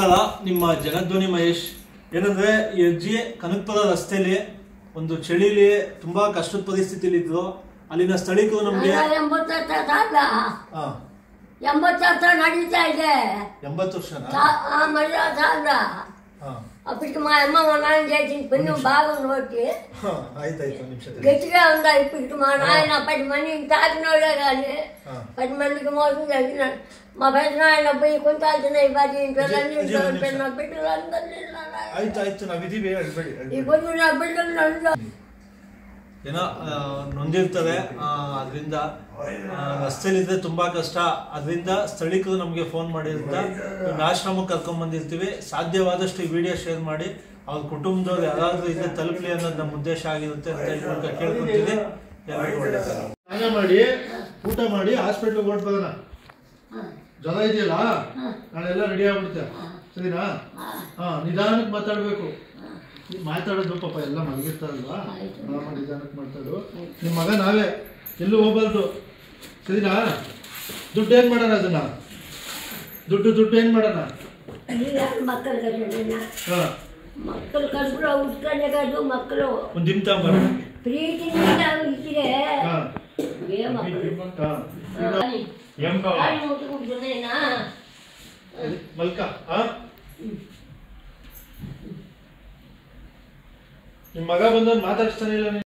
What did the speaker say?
ನಮಸ್ಕಾರ ನಿಮ್ಮ ಜಗದ್ವನಿ ಮಹೇಶ್ ಏನಂದ್ರೆ ಈ ಅಜ್ಜಿ ಕನಕಪುರ ರಸ್ತೆಯಲ್ಲಿ ಒಂದು ಚಳಿಲಿ ತುಂಬಾ ಕಷ್ಟದ ಪರಿಸ್ಥಿತಿಲಿ ಇದ್ರು ಅಲ್ಲಿನ ಸ್ಥಳೀಕರು ನಮ್ಗೆ ಎಂಬತ್ತ ಸಾಲ ಆ, ಎಂಬತ್ತು ವರ್ಷ ನಡೀತಾ ಇದೆ ಎಂಬತ್ತು ವರ್ಷನ ಸಾ- ಆ ಮಳೆ ಸಾಲ ಹಾ అప్పటికి మా అమ్మ మా నాన్న చేసిన పని బాగుంది ఒకటి ಹಾ, ಆಯ್ತಾಯ್ತು నిమిಷ గట్టిగా ఉందా ఇప్పటికి మా నాయన పది మందిని తాకినోడే కానీ ఆ. పది మందికి మోసం జరిగిన మా పెద్ద నాయన పోయి కొంటాల్సినాయి పది ఇంట్లో అజయ్, అన్ని అజయ్, ఒక ఇంట్లో నా బిడ్డలు అందరినీ ಆಯ್ತು ಆಯ್ತು ನಾವಿದೀವಿ ಅಳ್ಬೇಡಿ ఈ ಅಳ್ಬೇಡಿ. పొద్దు నా బిడ్డలు నన్ను ಏನೋ ಆ, ನೊಂದಿರ್ತದೆ ಅದರಿಂದ ರಸ್ತೆಲಿದ್ರೆ ತುಂಬಾ ಕಷ್ಟ ಅದರಿಂದ ಸ್ಥಳೀಕರು ನಮಗೆ ಫೋನ್ ಮಾಡಿರ್ತಾರೆ ನಿಮ್ಗೆ ಆಶ್ರಮಕ್ಕೆ ಕರ್ಕೊಂಡ್ ಬಂದಿರ್ತೀವಿ ಸಾಧ್ಯವಾದಷ್ಟು ಈ ವಿಡಿಯೋ ಶೇರ್ ಮಾಡಿ ಅವ್ರ ಕುಟುಂಬದವ್ರು ಯಾರಾದ್ರೂ ಇದ್ರೆ ತಲುಪಲಿ ಅನ್ನೋದು ನಮ್ಮ ಉದ್ದೇಶ ಆಗಿರುತ್ತೆ ಅಂತ ಹೇಳ್ಕೊಂಡು ಕೇಳ್ಕೊಂತೀವಿ ಎಲ್ಲರಿಗೂ ಒಳ್ಳೆಯದು ಸ್ನಾನ ಮಾಡಿ ಊಟ ಮಾಡಿ ಹಾಸ್ಪಿಟ್ಲಿಗೆ ಹೊರಟೋಗೋಣ ಜ್ವರ ಇದೆಯಲ್ಲ ನಾಳೆಲ್ಲ ರೆಡಿ ಆಗ್ಬಿಡುತ್ತೆ ಸರಿನಾ ಹಾ ನಿಧಾನಕ್ಕೆ ಮಾತಾಡ್ಬೇಕು ನೀವ್ ಮಾತಾಡೋದು ಪಾಪ ಎಲ್ಲ ಮಲಗಿರ್ತಾರಲ್ವಾ ಆರಾಮ ನಿಧಾನಕ್ಕೆ ಮಾತಾಡು ನಿಮ್ಮ ಮಗ ನಾವೇ ಎಲ್ಲೂ ಹೋಗ್ಬಾರ್ದು ಸರಿನಾ ದುಡ್ಡು ಏನ್ ಮಾಡೋಣ ಅದನ್ನ ದುಡ್ಡು ದುಡ್ಡು ಏನ್ ಮಾಡೋಣ మక్కలు కట్టిన ಹಾ మక్కలు కడుపులో ఉట్టుకనే కాదు మక్కలు ಒಂದ್ ದಿನ ತಗೊಂಬರ ప్రీతిగా ఇచ్చిరే ಹಾ ఏ మక్కలు ಹಾ ಎಂ కాళ్ళు ముట్టుకుంటున్నాయినా ಮಲ್ಕ ಹಾ ನಿಮ್ಮ ಮಗ ಬಂದವ್ರು ಮಾತಾಡಿಸ್ತಾನೆ ಇಲ್ಲ ನೀನು